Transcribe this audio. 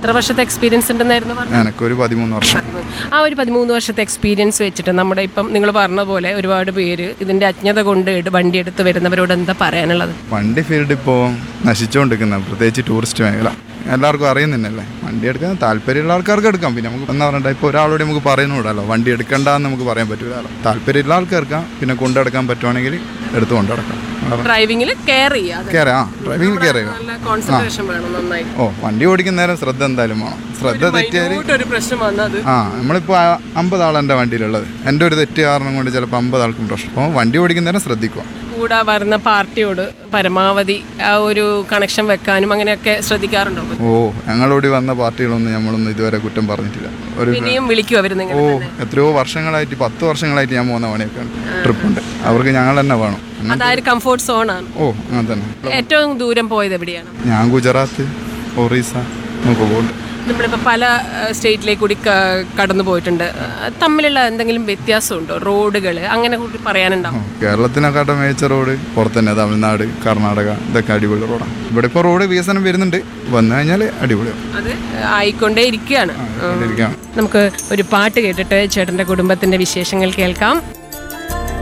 എത്ര വർഷത്തെ എക്സ്പീരിയൻസ് ഉണ്ടെന്നായിരുന്നു പറഞ്ഞത് എനിക്കൊരു പതിമൂന്ന് വർഷം ആ ഒരു പതിമൂന്ന് വർഷത്തെ എക്സ്പീരിയൻസ് വെച്ചിട്ട് നമ്മുടെ ഇപ്പം നിങ്ങൾ പറഞ്ഞ പോലെ ഒരുപാട് പേര് ഇതിന്റെ അജ്ഞത കൊണ്ട് എടു- വണ്ടി എടുത്ത് വരുന്നവരോട് എന്താ പറയാനുള്ളത് വണ്ടി ഫീൽഡ് ഇപ്പോൾ നശിച്ചുകൊണ്ടിരിക്കുന്ന പ്രത്യേകിച്ച് ടൂറിസ്റ്റ് മേഖല എല്ലാവർക്കും അറിയുന്നില്ലല്ലേ വണ്ടി എടുക്കാൻ താല്പര്യമുള്ള ആൾക്കാർക്ക് എടുക്കാം പിന്നെ നമുക്ക് എന്താ പറയണ്ട ഇപ്പോൾ ഒരാളോട് നമുക്ക് പറയുന്നുണ്ടല്ലോ വണ്ടി എടുക്കണ്ടെന്ന് നമുക്ക് പറയാൻ പറ്റില്ലല്ലോ താല്പര്യമുള്ള ആൾക്കാർക്ക് പിന്നെ കൊണ്ടെടുക്കാൻ പറ്റുവാണെങ്കിൽ എടുത്ത് കൊണ്ടെടുക്കാം ഡ്രൈവിംഗിൽ കെയർ ചെയ്യുക കയറി ആ ഡ്രൈവിംഗ് കയറി നല്ല കോൺസെൻട്രേഷൻ വേണം നന്നായി ഓ വണ്ടി ഓടിക്കുന്ന നേരം ശ്രദ്ധ എന്തായാലും വേണം ശ്രദ്ധ തെറ്റിയാൽ ഒരു പ്രശ്നം വന്നത് ആ നമ്മളിപ്പോൾ അമ്പത് ആൾ എൻ്റെ വണ്ടിയിലുള്ളത് എൻ്റെ ഒരു തെറ്റ് കാരണം കൊണ്ട് ചിലപ്പോൾ അമ്പത് ആൾക്കും പ്രശ്നം അപ്പോൾ വണ്ടി ഓടിക്കുന്ന നേരം ശ്രദ്ധിക്കുക കൂടെ വരുന്ന പാർട്ടിയോട് പരമാവധി ആ ഒരു കണക്ഷൻ വെക്കാനും അങ്ങനെയൊക്കെ ശ്രദ്ധിക്കാറുണ്ടോ ഓ ഞങ്ങളോടി വന്ന പാർട്ടികളൊന്നും നമ്മളൊന്നും ഇതുവരെ കുറ്റം പറഞ്ഞിട്ടില്ല ഒരു പിന്നെയും വിളിക്കും അവർ നിങ്ങൾ ഓ എത്രയോ വർഷങ്ങളായിട്ട് പത്ത് വർഷങ്ങളായിട്ട് ഞാൻ പോകുന്ന പണിയൊക്കെ ട്രിപ്പുണ്ട് അവർക്ക് ഞങ്ങൾ തന്നെ വേണം അതായത് കംഫോർട്ട് സോണാണ് ഓ അങ്ങനെ തന്നെ ഏറ്റവും ദൂരം പോയത് എവിടെയാണ് ഞാൻ ഗുജറാത്ത് ഒറീസ നമുക്ക് പോകുന്നുണ്ട് നമ്മളിപ്പോൾ പല സ്റ്റേറ്റിലേക്ക് കൂടി ക- കടന്നു പോയിട്ടുണ്ട് ആ, തമ്മിലുള്ള എന്തെങ്കിലും വ്യത്യാസമുണ്ടോ റോഡുകൾ അങ്ങനെ കൂടി പറയാനുണ്ടാവും കേരളത്തിനെക്കാട്ടും മികച്ച റോഡ് പുറത്ത് തന്നെ തമിഴ്നാട് കർണാടക ഇതൊക്കെ അടിപൊളി റോഡാണ് ഇവിടെ ഇപ്പോൾ റോഡ് വികസനം വരുന്നുണ്ട് വന്നു കഴിഞ്ഞാൽ അടിപൊളിയാവും അത് ആയിക്കൊണ്ടേ ഇരിക്കുകയാണ് ഇരിക്കാം നമുക്ക് ഒരു പാട്ട് കേട്ടിട്ട് ചേട്ടൻ്റെ കുടുംബത്തിൻ്റെ വിശേഷങ്ങൾ കേൾക്കാം